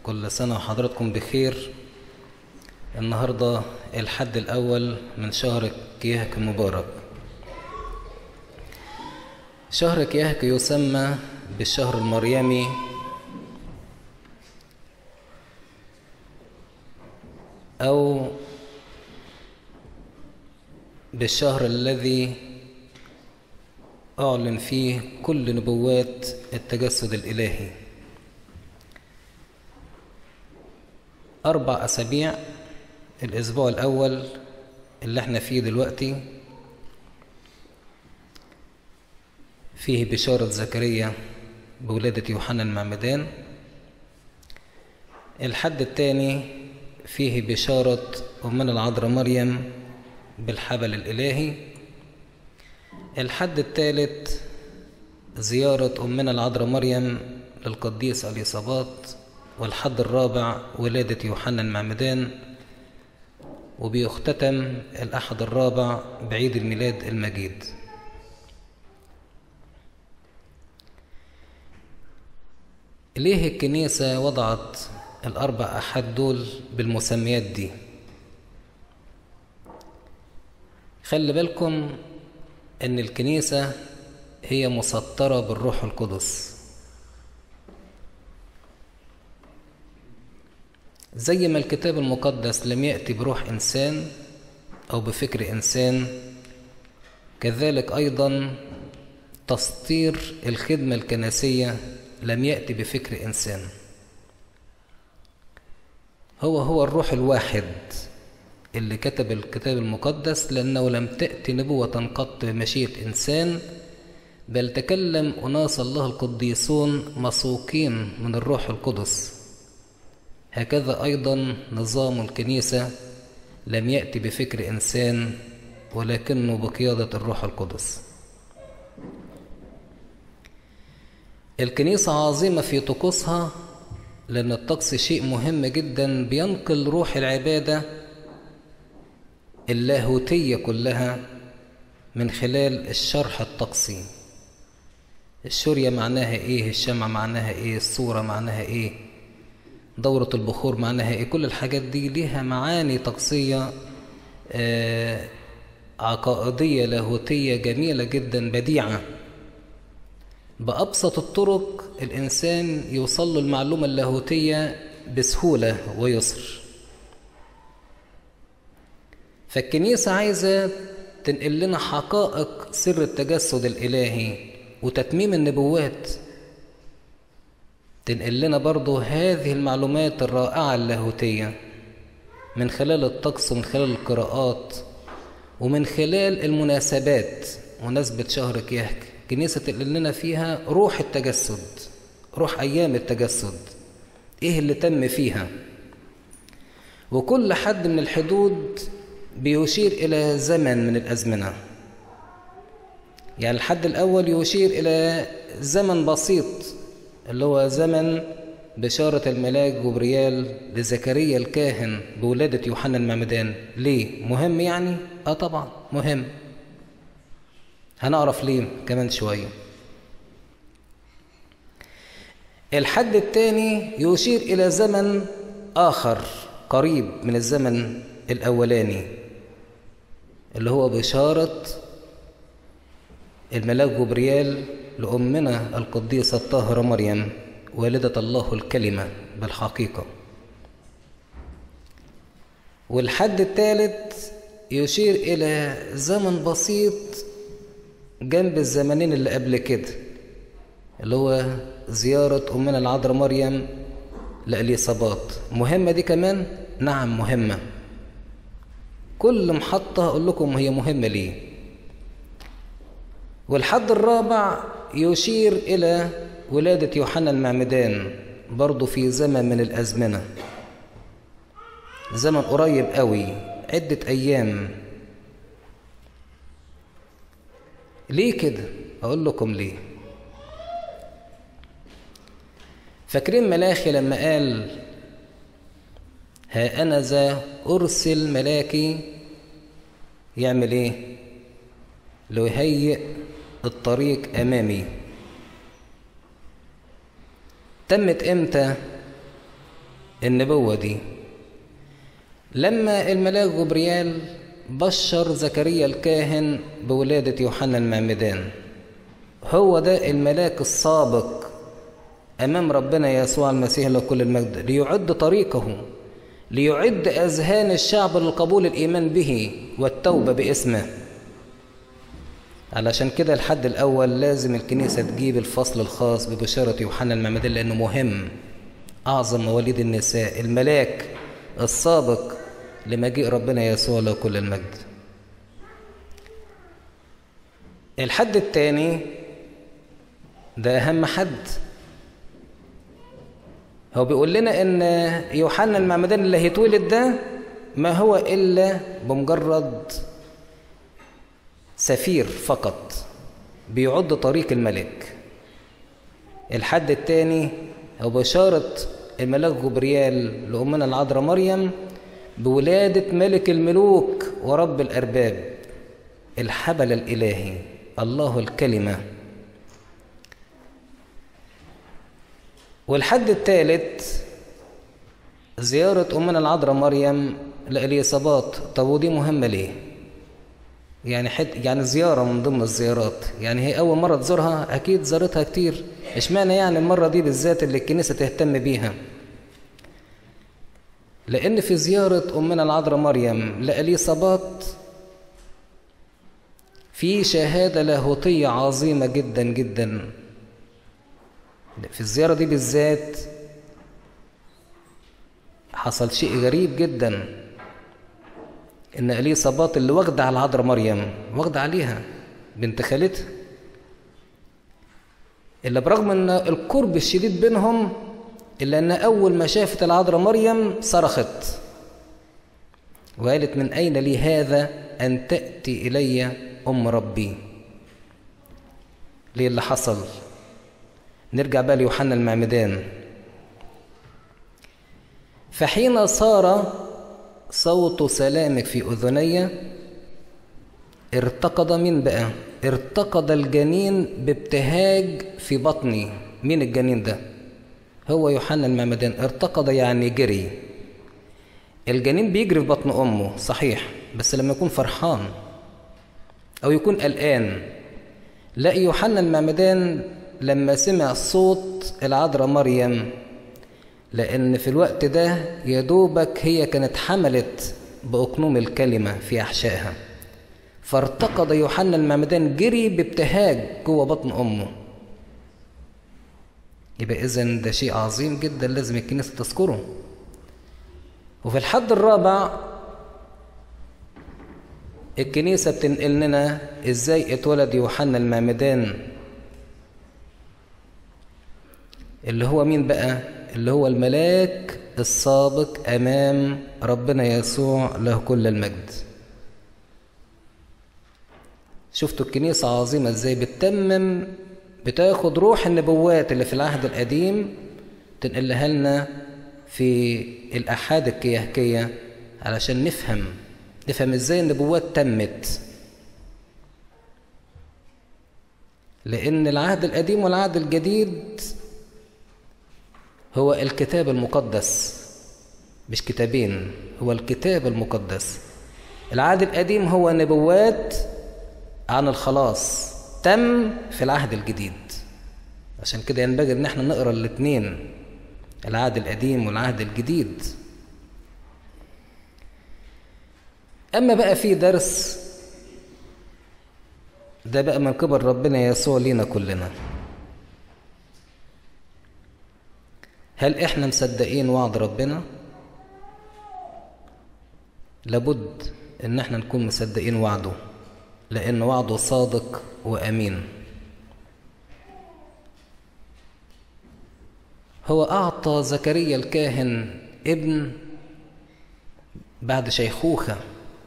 كل سنة وحضراتكم بخير النهاردة الحد الأول من شهر كيهك المبارك شهر كيهك يسمى بالشهر المريمي أو بالشهر الذي أعلن فيه كل نبوات التجسد الإلهي أربع أسابيع الأسبوع الأول اللي احنا فيه دلوقتي فيه بشارة زكريا بولادة يوحنا المعمدان الحد الثاني فيه بشارة أمنا العذراء مريم بالحبل الإلهي الحد الثالث زيارة أمنا العذراء مريم للقديس اليصابات والحد الرابع ولادة يوحنا المعمدان وبيختتم الأحد الرابع بعيد الميلاد المجيد ليه الكنيسة وضعت الأربع أحد دول بالمسميات دي خلي بالكم أن الكنيسة هي مسطرة بالروح القدس زي ما الكتاب المقدس لم يأتي بروح إنسان أو بفكر إنسان كذلك أيضا تسطير الخدمة الكنسية لم يأتي بفكر إنسان هو هو الروح الواحد اللي كتب الكتاب المقدس لأنه لم تأتي نبوة قط بمشيئة إنسان بل تكلم أناس الله القديسون مسوقين من الروح القدس هكذا أيضا نظام الكنيسة لم يأتي بفكر إنسان ولكنه بقيادة الروح القدس الكنيسة عظيمة في طقوسها لأن الطقس شيء مهم جدا بينقل روح العبادة اللاهوتية كلها من خلال الشرح الطقسي الشورية معناها ايه الشمع معناها ايه الصورة معناها ايه دورة البخور معناها ايه كل الحاجات دي ليها معاني طقسية آه عقائدية لاهوتية جميلة جدا بديعة بأبسط الطرق الإنسان يوصل له المعلومة اللاهوتية بسهولة ويسر فالكنيسة عايزة تنقل لنا حقائق سر التجسد الإلهي وتتميم النبوات تنقل لنا برضو هذه المعلومات الرائعة اللاهوتية من خلال الطقس ومن خلال القراءات ومن خلال المناسبات مناسبة شهر كيهك كنيسة تنقل لنا فيها روح التجسد روح أيام التجسد إيه اللي تم فيها وكل حد من الحدود بيشير إلى زمن من الأزمنة يعني الحد الأول يشير إلى زمن بسيط اللي هو زمن بشارة الملاك جبريال لزكريا الكاهن بولادة يوحنا المعمدان ليه؟ مهم يعني؟ آه طبعا مهم هنعرف ليه كمان شوية الحد الثاني يشير إلى زمن آخر قريب من الزمن الأولاني اللي هو بشارة الملاك جبريال لأمنا القديسة الطاهرة مريم والدة الله الكلمة بالحقيقة والحد الثالث يشير إلى زمن بسيط جنب الزمنين اللي قبل كده اللي هو زيارة أمنا العذراء مريم لأليصابات مهمة دي كمان؟ نعم مهمة كل محطة أقول لكم هي مهمة ليه والحد الرابع يشير إلى ولادة يوحنا المعمدان برضو في زمن من الأزمنة زمن قريب قوي عدة أيام ليه كده أقول لكم ليه فاكرين ملاخي لما قال ها أنا ذا أرسل ملاكي يعمل إيه ليهيئ الطريق أمامي تمت إمتى النبوة دي لما الملاك جبريال بشر زكريا الكاهن بولادة يوحنا المعمدان هو ده الملاك السابق أمام ربنا يسوع المسيح له كل المجد ليعد طريقه ليعد أذهان الشعب للقبول الإيمان به والتوبة باسمه علشان كده الحد الأول لازم الكنيسة تجيب الفصل الخاص ببشارة يوحنا المعمدان لأنه مهم أعظم مواليد النساء الملاك السابق لمجيء ربنا يسوع له كل المجد الحد الثاني ده أهم حد هو بيقول لنا ان يوحنا المعمدان اللي هيتولد ده ما هو الا بمجرد سفير فقط بيعد طريق الملك الحد الثاني هو بشارة الملاك جبريال لأمنا العذراء مريم بولادة ملك الملوك ورب الأرباب الحبل الإلهي الله الكلمة والحد الثالث زيارة أمنا العذراء مريم لإليصابات طب ودي مهمة ليه؟ يعني حد يعني زيارة من ضمن الزيارات يعني هي أول مرة تزورها أكيد زارتها كتير اشمعنى يعني المرة دي بالذات اللي الكنيسة تهتم بيها لأن في زيارة أمنا العذراء مريم لإليصابات في شهادة لاهوتية عظيمة جدا جدا في الزيارة دي بالذات حصل شيء غريب جدا ان اليصابات اللي واخده على العذراء مريم واخده عليها بنت خالتها اللي برغم ان القرب الشديد بينهم الا ان اول ما شافت العذراء مريم صرخت وقالت من اين لي هذا ان تاتي الي ام ربي ليه اللي حصل نرجع بقى ليوحنا المعمدان فحين صار صوت سلامك في أذني ارتقد من بقى ارتقد الجنين بابتهاج في بطني مين الجنين ده هو يوحنا المعمدان ارتقد يعني جري الجنين بيجري في بطن أمه صحيح بس لما يكون فرحان أو يكون قلقان لا يوحنا المعمدان لما سمع صوت العذراء مريم لأن في الوقت ده يا دوبك هي كانت حملت بأقنوم الكلمة في أحشائها فارتقد يوحنا المعمدان جري بابتهاج جوه بطن أمه يبقى إذن ده شيء عظيم جدا لازم الكنيسة تذكره وفي الحد الرابع الكنيسة بتنقل لنا إزاي اتولد يوحنا المعمدان اللي هو مين بقى اللي هو الملاك السابق امام ربنا يسوع له كل المجد شفتوا الكنيسة عظيمة ازاي بتتمم بتاخد روح النبوات اللي في العهد القديم تنقلها لنا في الأحاد الكيهكية علشان نفهم نفهم ازاي النبوات تمت لأن العهد القديم والعهد الجديد هو الكتاب المقدس مش كتابين هو الكتاب المقدس العهد القديم هو نبوات عن الخلاص تم في العهد الجديد عشان كده ينبغي ان احنا نقرا الاثنين العهد القديم والعهد الجديد اما بقى في درس ده بقى من قبل ربنا يسوع لينا كلنا هل احنا مصدقين وعد ربنا لابد ان احنا نكون مصدقين وعده لان وعده صادق وامين هو اعطى زكريا الكاهن ابن بعد شيخوخه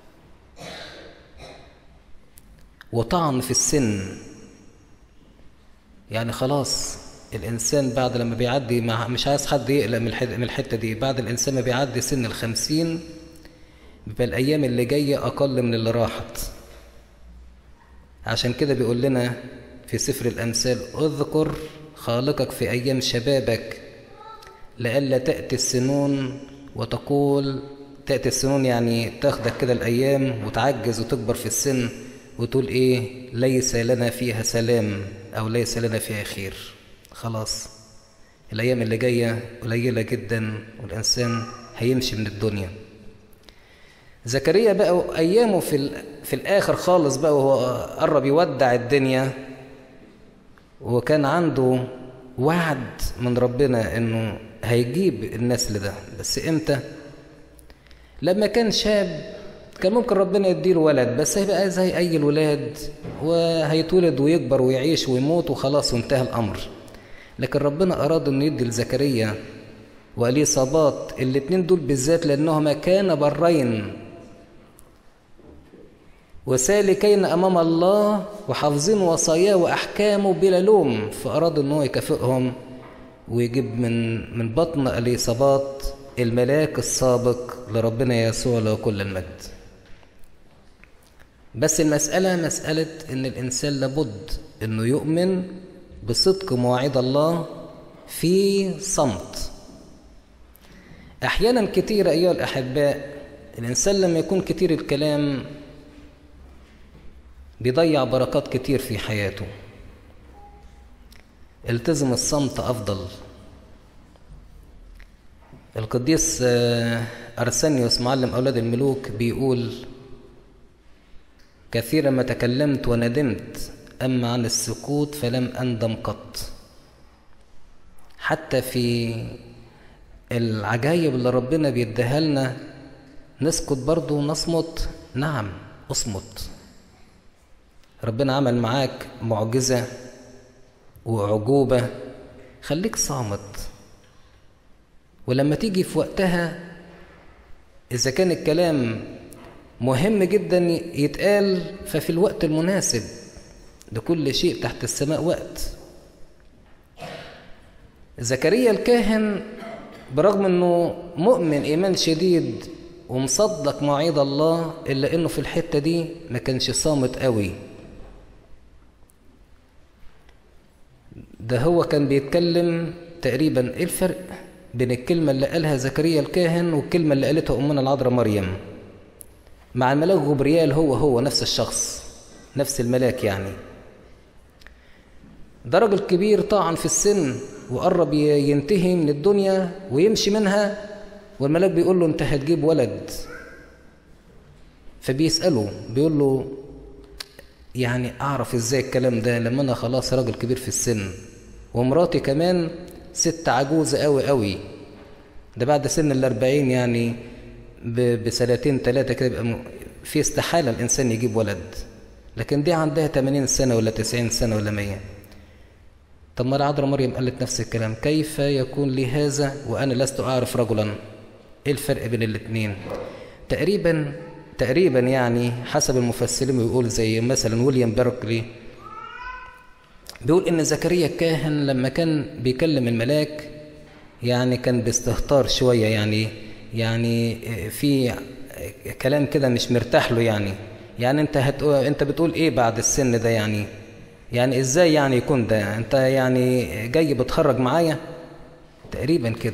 وطعن في السن يعني خلاص الإنسان بعد لما بيعدي مع مش عايز حد يقلق من الحتة دي بعد الإنسان ما بيعدي سن الخمسين بيبقى الأيام اللي جاية أقل من اللي راحت عشان كده بيقول لنا في سفر الأمثال اذكر خالقك في أيام شبابك لئلا تأتي السنون وتقول تأتي السنون يعني تاخدك كده الأيام وتعجز وتكبر في السن وتقول إيه ليس لنا فيها سلام أو ليس لنا فيها خير خلاص الأيام اللي جاية قليلة جدا والإنسان هيمشي من الدنيا زكريا بقى أيامه في, في الآخر خالص بقى وهو قرب يودع الدنيا وكان عنده وعد من ربنا إنه هيجيب النسل ده بس إمتى؟ لما كان شاب كان ممكن ربنا يديله ولد بس هيبقى زي أي الولاد وهيتولد ويكبر ويعيش ويموت وخلاص وانتهى الأمر لكن ربنا أراد أن يدي لزكريا وإليصابات الاتنين دول بالذات لأنهما كان برين وسالكين أمام الله وحافظين وصاياه وأحكامه بلا لوم فأراد أن هو يكافئهم ويجيب من من بطن إليصابات الملاك السابق لربنا يسوع له كل المجد بس المسألة مسألة إن الإنسان لابد إنه يؤمن بصدق مواعيد الله في صمت أحيانا كتير أيها الأحباء الإنسان لما يكون كتير الكلام بيضيع بركات كتير في حياته التزم الصمت أفضل القديس أرسنيوس معلم أولاد الملوك بيقول كثيرا ما تكلمت وندمت أما عن السكوت فلم أندم قط حتى في العجايب اللي ربنا بيديها لنا نسكت برضه ونصمت نعم اصمت ربنا عمل معاك معجزة وعجوبة خليك صامت ولما تيجي في وقتها إذا كان الكلام مهم جدا يتقال ففي الوقت المناسب لكل شيء تحت السماء وقت زكريا الكاهن برغم انه مؤمن ايمان شديد ومصدق مواعيد الله الا انه في الحته دي ما كانش صامت قوي ده هو كان بيتكلم تقريبا ايه الفرق بين الكلمه اللي قالها زكريا الكاهن والكلمه اللي قالتها امنا العذراء مريم مع الملاك غبريال هو هو نفس الشخص نفس الملاك يعني ده راجل كبير طاعن في السن وقرب ينتهي من الدنيا ويمشي منها والملاك بيقول له انت هتجيب ولد فبيسأله بيقول له يعني اعرف ازاي الكلام ده لما انا خلاص راجل كبير في السن ومراتي كمان ست عجوزة قوي قوي ده بعد سن الاربعين يعني بسنتين ثلاثة كده يبقى في استحالة الإنسان يجيب ولد لكن دي عندها 80 سنة ولا 90 سنة ولا 100 طب ما العذراء مريم قالت نفس الكلام كيف يكون لي هذا وأنا لست أعرف رجلا إيه الفرق بين الاثنين تقريبا تقريبا يعني حسب المفسرين بيقول زي مثلا ويليام بيركلي بيقول إن زكريا الكاهن لما كان بيكلم الملاك يعني كان باستهتار شوية يعني يعني في كلام كده مش مرتاح له يعني يعني انت هتقول انت بتقول ايه بعد السن ده يعني يعني ازاي يعني يكون ده انت يعني جاي بتخرج معايا تقريبا كده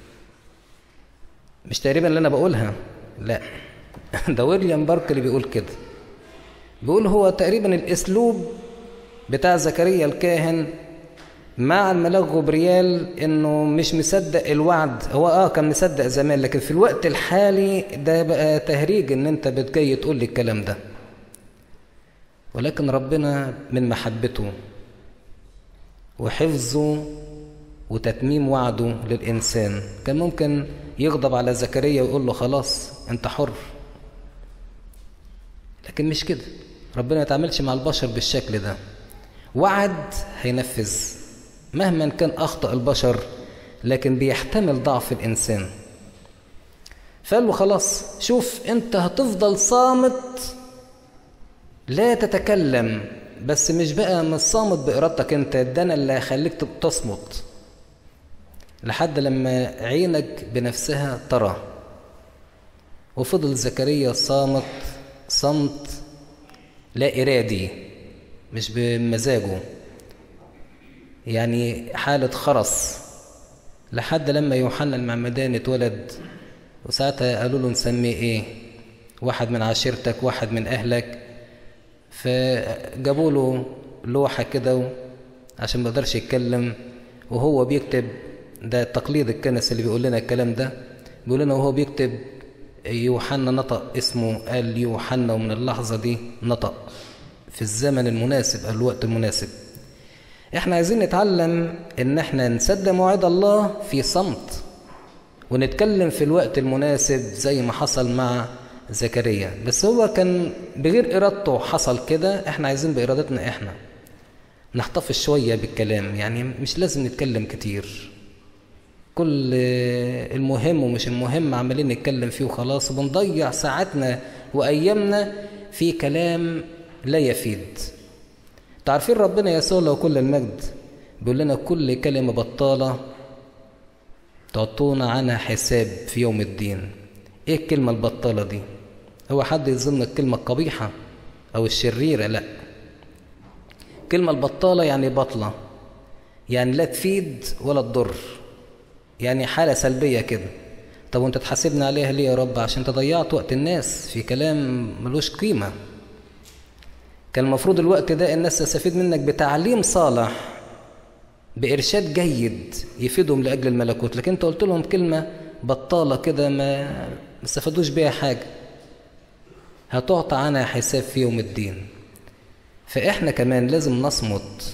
مش تقريبا اللي انا بقولها لا ده ويليام بارك اللي بيقول كده بيقول هو تقريبا الاسلوب بتاع زكريا الكاهن مع الملاك غبريال انه مش مصدق الوعد هو اه كان مصدق زمان لكن في الوقت الحالي ده بقى تهريج ان انت بتجي تقول لي الكلام ده ولكن ربنا من محبته وحفظه وتتميم وعده للإنسان كان ممكن يغضب على زكريا ويقول له خلاص انت حر لكن مش كده ربنا ما يتعاملش مع البشر بالشكل ده وعد هينفذ مهما كان أخطأ البشر لكن بيحتمل ضعف الإنسان فقال له خلاص شوف أنت هتفضل صامت لا تتكلم بس مش بقى مش صامت بإرادتك أنت ده أنا اللي هخليك تصمت لحد لما عينك بنفسها ترى وفضل زكريا صامت صمت لا إرادي مش بمزاجه يعني حالة خرس لحد لما يوحنا المعمدان اتولد وساعتها قالوا له نسميه ايه واحد من عشيرتك واحد من اهلك فجابوا له لوحة كده عشان ما يقدرش يتكلم وهو بيكتب ده تقليد الكنس اللي بيقول لنا الكلام ده بيقول لنا وهو بيكتب يوحنا نطق اسمه قال يوحنا ومن اللحظة دي نطق في الزمن المناسب الوقت المناسب احنا عايزين نتعلم ان احنا نصدق موعد الله في صمت ونتكلم في الوقت المناسب زي ما حصل مع زكريا بس هو كان بغير ارادته حصل كده احنا عايزين بارادتنا احنا نحتفظ شوية بالكلام يعني مش لازم نتكلم كتير كل المهم ومش المهم عمالين نتكلم فيه وخلاص وبنضيع ساعاتنا وأيامنا في كلام لا يفيد تعرفين ربنا يسوع له كل المجد بيقول لنا كل كلمة بطالة تعطونا عنها حساب في يوم الدين ايه الكلمة البطالة دي هو حد يظن الكلمة القبيحة او الشريرة لا كلمة البطالة يعني بطلة يعني لا تفيد ولا تضر يعني حالة سلبية كده طب وانت تحاسبنا عليها ليه يا رب عشان تضيعت وقت الناس في كلام ملوش قيمة كان المفروض الوقت ده الناس تستفيد منك بتعليم صالح بإرشاد جيد يفيدهم لأجل الملكوت لكن انت قلت لهم كلمة بطالة كده ما ما استفادوش بيها حاجة هتعطى عنها حساب في يوم الدين فإحنا كمان لازم نصمت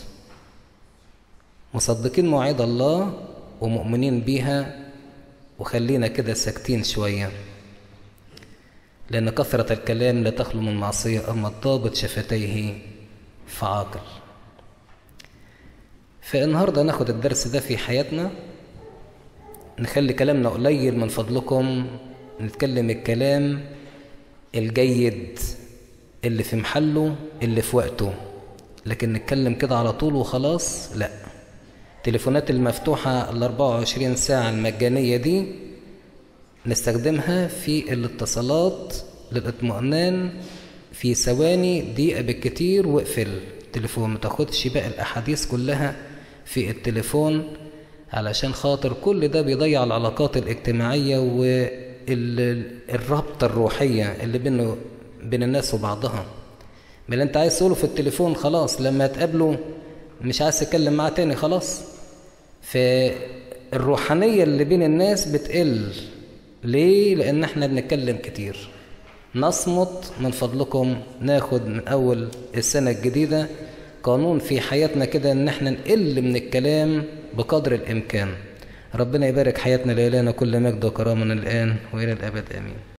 مصدقين مواعيد الله ومؤمنين بيها وخلينا كده ساكتين شوية لأن كثرة الكلام لا تخلو من معصية أما الضابط شفتيه فعاقل فالنهاردة ناخد الدرس ده في حياتنا نخلي كلامنا قليل من فضلكم نتكلم الكلام الجيد اللي في محله اللي في وقته لكن نتكلم كده على طول وخلاص لا التليفونات المفتوحة ال 24 ساعة المجانية دي نستخدمها في الاتصالات للاطمئنان في ثواني دقيقة بالكتير واقفل التليفون ما تاخدش بقى الأحاديث كلها في التليفون علشان خاطر كل ده بيضيع العلاقات الاجتماعية والرابطة الروحية اللي بينه بين الناس وبعضها ما اللي انت عايز تقوله في التليفون خلاص لما تقابله مش عايز تتكلم معاه تاني خلاص فالروحانية اللي بين الناس بتقل ليه؟ لأن احنا بنتكلم كتير نصمت من فضلكم ناخد من أول السنة الجديدة قانون في حياتنا كده ان احنا نقل من الكلام بقدر الإمكان ربنا يبارك حياتنا لإلهنا كل مجد وكرامة الآن وإلى الأبد آمين